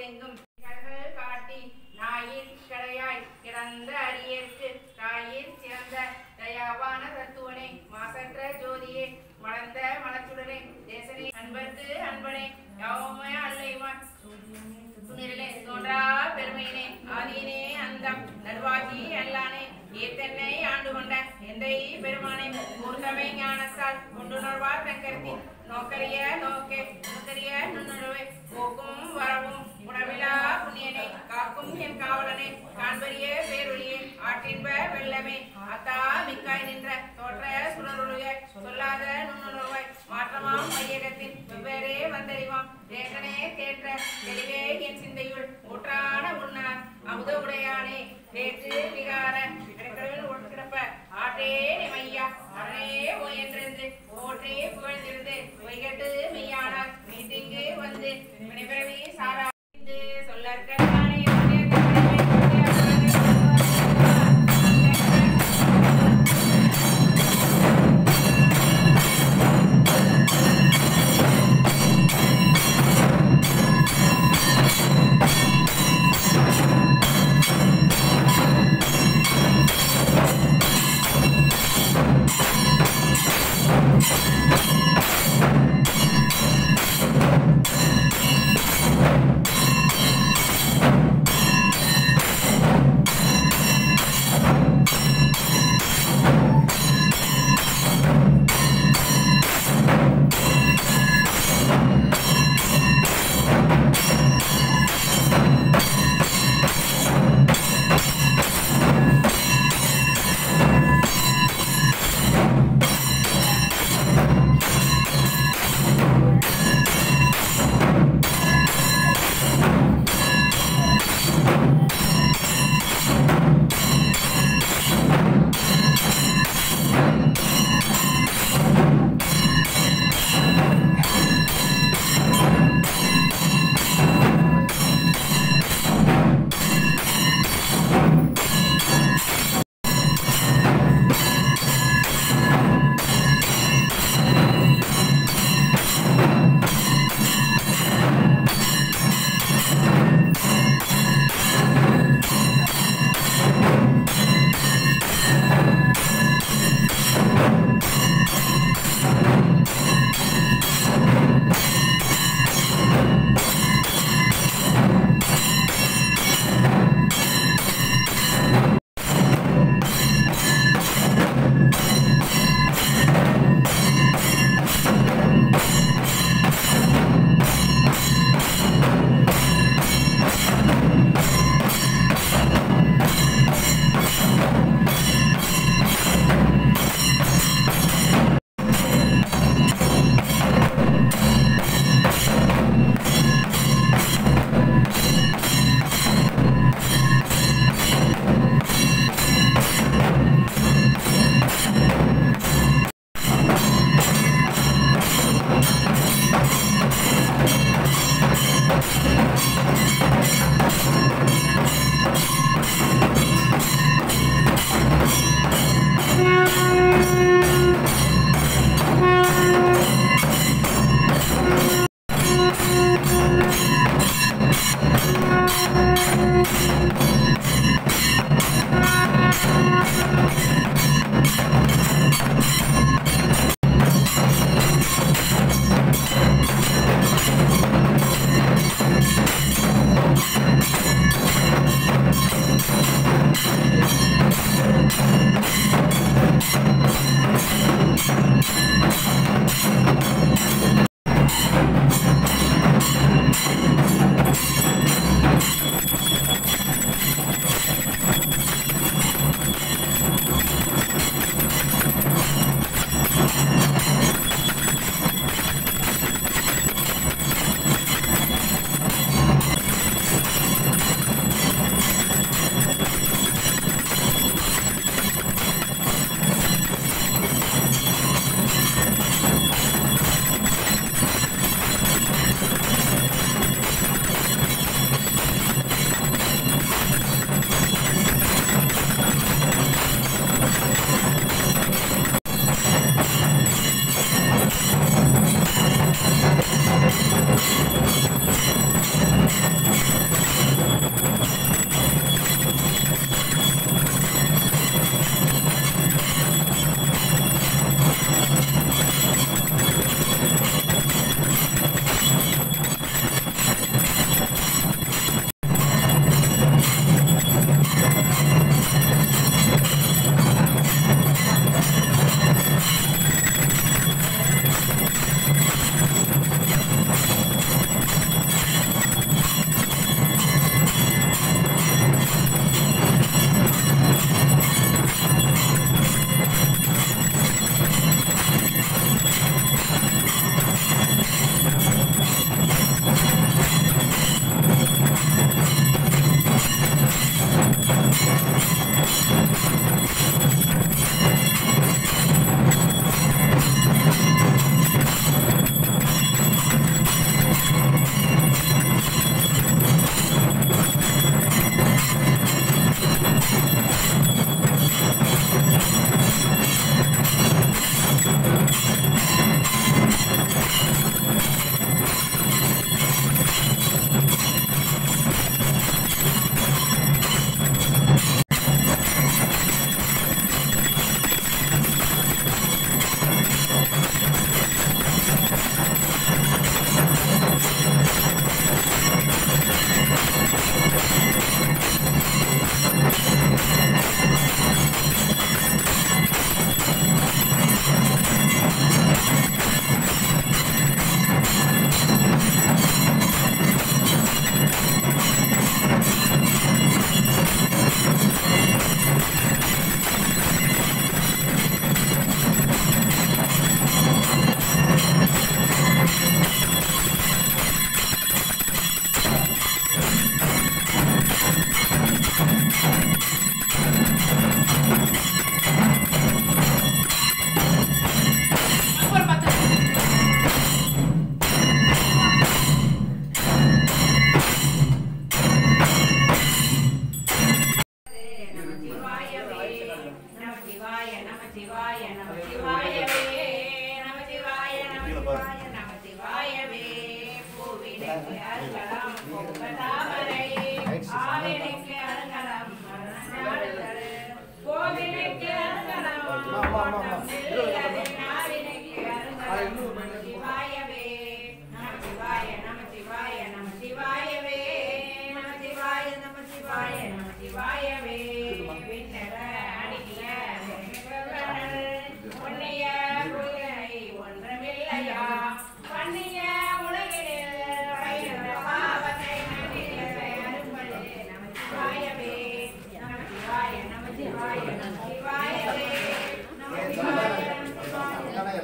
ஊரெங்கும் கண்கள் காட்டி நாயின் கடையாய் கிடந்த அரியர்க்கு தாயின் சிறந்த தயாவான தத்துவனே மாசற்ற ஜோதியே மலர்ந்த மலச்சுடனே தேசனே அன்பர்க்கு அன்பனே யாவுமே அல்லைவான் துணிரலே தோன்றா பெருமையினே ஆதியினே அந்தம் நடுவாகி அல்லானே ஏத்தென்னை ஆண்டு கொண்ட எந்தை பெருமானை மூர்த்தமை ஞானத்தால் கொண்டுணர்வார் தங்கருத்தின் நோக்கரிய நோக்கே நுக்கரிய நுண்ணுணர்வை போக்கும் வரவும் உணவிலா புண்ணியனே காக்கும் என் காவலனே காண்பரிய பேரொழியே ஆற்றின்ப வெள்ளமே அத்தா மிக்காய் நின்ற தோற்ற சுடருளுக சொல்லாத நுண்ணுணர்வாய் மாற்றமாம் மையகத்தின் வெவ்வேறே வந்தறிவாம் தேகனே தேற்ற தெளிவே என் சிந்தையுள் ஊற்றான உண்ணார் அமுத உடையானே தேற்று விகார இடக்கடவில் ஒடுக்கிடப்ப ஆற்றே நிமையா அரணே ஓயன்றிருந்து போற்றே புகழ்ந்திருந்து பொய்கட்டு மெய்யானார் மீட்டிங்கு வந்து வினைபிறவி சாரா சொல்லற்கானே Thank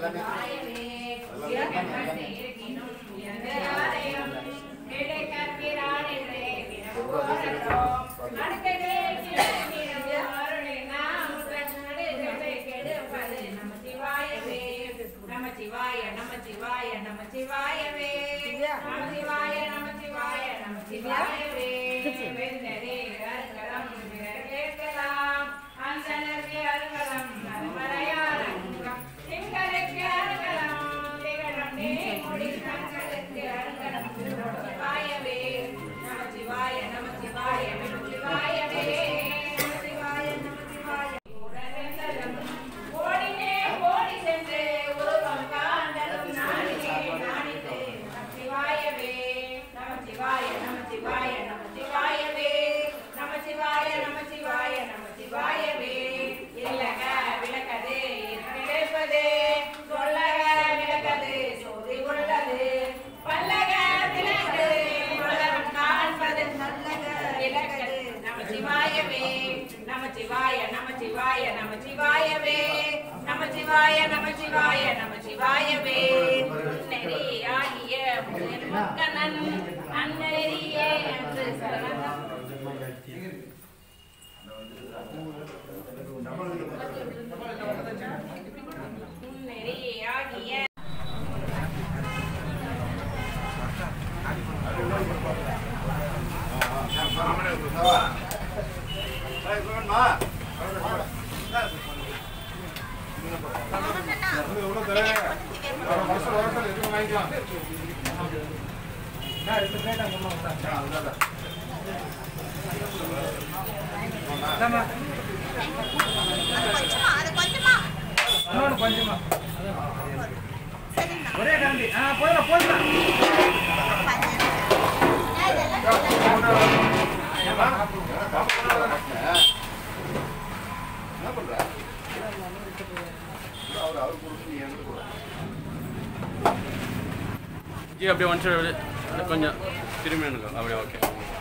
நமச்சிவாயவே இறக்கமற்று இருக்கினும் இறந்த யாரையும் மேடை கற்கிறான் என்றே வினவுவோரோ. அடுத்ததே கிழக்கிடம் அருளை நாம் நடுகளை கெடுப்பது நமச்சிவாயவே நமச்சிவாய நமச்சிவாய நமச்சிவாயவே நமச்சிவாய நமச்சிவாய நமச்சிவாயவே வெந்தரே அருகலம் கேட்கலாம் அந்தனர்க்கு அருகலம் நன்மறையாரங்கம் திங்களுக்கு அருகலம் திகழும் நீ முடி தங்களுக்கு அருகலம் நமச்சிவாயவே நமச்சிவாய நமச்சிவாய நமச்சிவாயவே நமச்சிவாய நமச்சிவாய உடனெல்லாம் ஓடினே ஓடி சென்று உருவம் காண்டலும் நாடினே நாடினே நமச்சிவாயவே நமச்சிவாய நமச்சிவாய நமச்சிவாயவே நமச்சிவாய நமச்சிவாய நமச்சிவாயவே இல்லக விளக்கது கிடைப்பது சொல்லக விளக்கது சோதி உள்ளது பல்லக விளக்கு உலகம் காண்பது நல்லக விளக்கது நமச்சிவாயவே நமச்சிவாய நமச்சிவாய நமச்சிவாயவே நமச்சிவாய நமச்சிவாய நமச்சிவாயவே நெறி ஆகிய முக்கனன் அந்நெறியே என்று சரணம் நெறி ஆகிய கொஞ்சமா அது கொஞ்சமா இன்னொன்று கொஞ்சமா ஒரே கரண்டி ஆ போயிடலாம் போயிடலாம் ஜி அப்படியே ஒன் சைடு கொஞ்சம் திரும்பி எனக்கு அப்படியே ஓகே